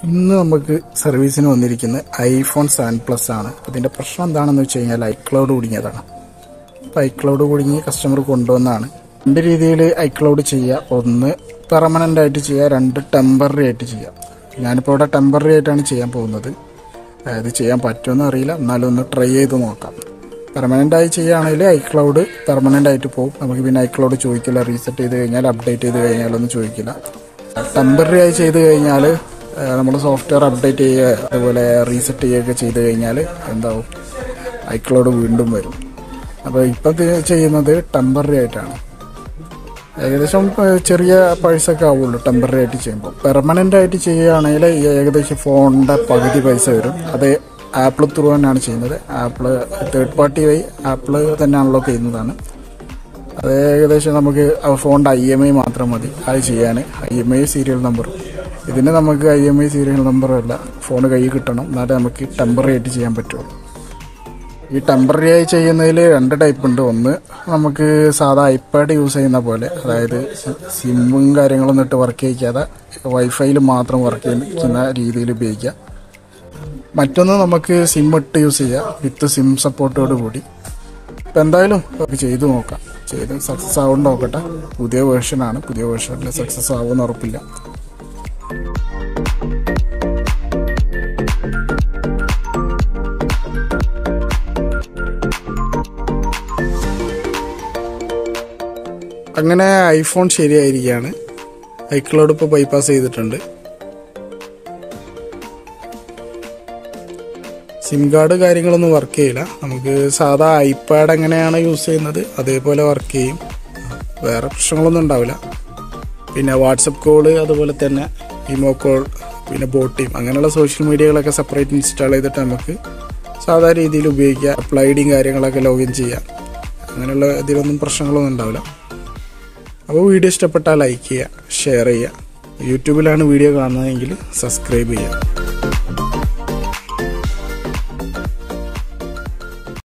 ഇന്ന് നമുക്ക് സർവീസിന് വന്നിരിക്കുന്നത് ഐഫോൺ സെവൻ പ്ലസ് ആണ് അപ്പോൾ ഇതിന്റെ പ്രശ്നം എന്താണെന്ന് വെച്ച് കഴിഞ്ഞാൽ ഐക്ലൗഡ് കുടുങ്ങിയതാണ് അപ്പോൾ ഐക്ലൗഡ് കുടുങ്ങി കസ്റ്റമർ കൊണ്ടുവന്നാണ് രണ്ട് രീതിയിൽ ഐക്ലൗഡ് ചെയ്യുക ഒന്ന് പെർമനന്റ് ആയിട്ട് ചെയ്യുക രണ്ട് ടെമ്പററി ആയിട്ട് ചെയ്യുക ഞാനിപ്പോൾ ഇവിടെ ടെമ്പററി ആയിട്ടാണ് ചെയ്യാൻ പോകുന്നത് ഇത് ചെയ്യാൻ പറ്റുമെന്ന് അറിയില്ല എന്നാലും ഒന്ന് ട്രൈ ചെയ്ത് നോക്കാം പെർമനന്റ് ആയി ചെയ്യുകയാണെങ്കിൽ ഐക്ലൗഡ് പെർമനന്റ് ആയിട്ട് പോകും നമുക്ക് പിന്നെ ഐക്ലൗഡ് ചോദിക്കില്ല റീസെറ്റ് ചെയ്ത് കഴിഞ്ഞാൽ അപ്ഡേറ്റ് ചെയ്ത് കഴിഞ്ഞാലൊന്നും ചോദിക്കില്ല ടെമ്പററി ആയി ചെയ്ത് കഴിഞ്ഞാൽ നമ്മൾ സോഫ്റ്റ്വെയർ അപ്ഡേറ്റ് ചെയ്യുക അതുപോലെ റീസെറ്റ് ചെയ്യുകയൊക്കെ ചെയ്ത് കഴിഞ്ഞാൽ എന്താവും ഐക്ലൗഡ് വീണ്ടും വരും അപ്പോൾ ഇപ്പം ചെയ്യുന്നത് ടെമ്പററി ആയിട്ടാണ് ഏകദേശം ഏഹ്, ചെറിയ പൈസ ഒക്കെ ആവുള്ളൂ ടെമ്പററി ആയിട്ട് ചെയ്യുമ്പോൾ പെർമനന്റ് ആയിട്ട് ചെയ്യുകയാണെങ്കിൽ ഈ ഏകദേശം ഫോണിന്റെ പകുതി പൈസ വരും അത് ആപ്പിൾ ത്രൂ തന്നെയാണ് ചെയ്യുന്നത് ആപ്പിൾ തേർഡ് പാർട്ടി വഴി ആപ്പിൾ തന്നെ അൺലോക്ക് ചെയ്യുന്നതാണ് അത് ഏകദേശം നമുക്ക് ആ ഫോണിന്റെ ഐ എം ഐ മാത്രം മതി അത് ചെയ്യാൻ I M I serial number ഇതിന് നമുക്ക് ഐ എം ഐ സീരിയൽ നമ്പറല്ല ഫോൺ കയ്യിൽ കിട്ടണം എന്നാലേ നമുക്ക് ടെമ്പററി ആയിട്ട് ചെയ്യാൻ പറ്റുള്ളൂ ഈ ടെമ്പററി ആയി ചെയ്യുന്നതിൽ രണ്ട് ടൈപ്പ് ഉണ്ട് ഒന്ന് നമുക്ക് സാധാ ഐപാഡ് യൂസ് ചെയ്യുന്ന പോലെ അതായത് സിമ്മും കാര്യങ്ങളൊന്നും ഇട്ട് വർക്ക് ചെയ്യിക്കാതെ വൈഫൈയിൽ മാത്രം വർക്ക് ചെയ്യുന്ന രീതിയിൽ ഉപയോഗിക്കാം മറ്റൊന്ന് നമുക്ക് സിം ഇട്ട് യൂസ് ചെയ്യാം വിത്ത് സിം സപ്പോർട്ടോട് കൂടി ഇപ്പം എന്തായാലും നമുക്ക് ചെയ്തു നോക്കാം ചെയ്ത് സക്സസ് ആവും നോക്കട്ടെ പുതിയ വേർഷനാണ് പുതിയ വേർഷനിൽ സക്സസ് ആവുമെന്ന് ഉറപ്പില്ല അങ്ങനെ ഐഫോൺ ശരിയായിരിക്കുകയാണ് ഐക്ലൗഡ് ഇപ്പോൾ ബൈപ്പാസ് ചെയ്തിട്ടുണ്ട് സിം കാർഡ് കാര്യങ്ങളൊന്നും വർക്ക് ചെയ്യില്ല നമുക്ക് സാധാ ഐപാഡ് എങ്ങനെയാണ് യൂസ് ചെയ്യുന്നത് അതേപോലെ വർക്ക് ചെയ്യും വേറെ പ്രശ്നങ്ങളൊന്നും ഉണ്ടാവില്ല പിന്നെ വാട്സപ്പ് കോള് അതുപോലെ തന്നെ ഇമോ കോൾ പിന്നെ ബോട്ടിം അങ്ങനെയുള്ള സോഷ്യൽ മീഡിയകളൊക്കെ സെപ്പറേറ്റ് ഇൻസ്റ്റാൾ ചെയ്തിട്ട് നമുക്ക് സാധാ രീതിയിൽ ഉപയോഗിക്കാം അപ്ലൈഡിങ് കാര്യങ്ങളൊക്കെ ലോഗിൻ ചെയ്യാം അങ്ങനെയുള്ള ഇതിലൊന്നും പ്രശ്നങ്ങളൊന്നും ഉണ്ടാവില്ല അപ്പോൾ വീഡിയോ ഇഷ്ടപ്പെട്ടാൽ ലൈക്ക് ചെയ്യുക ഷെയർ ചെയ്യുക യൂട്യൂബിലാണ് വീഡിയോ കാണുന്നതെങ്കിൽ സബ്സ്ക്രൈബ് ചെയ്യുക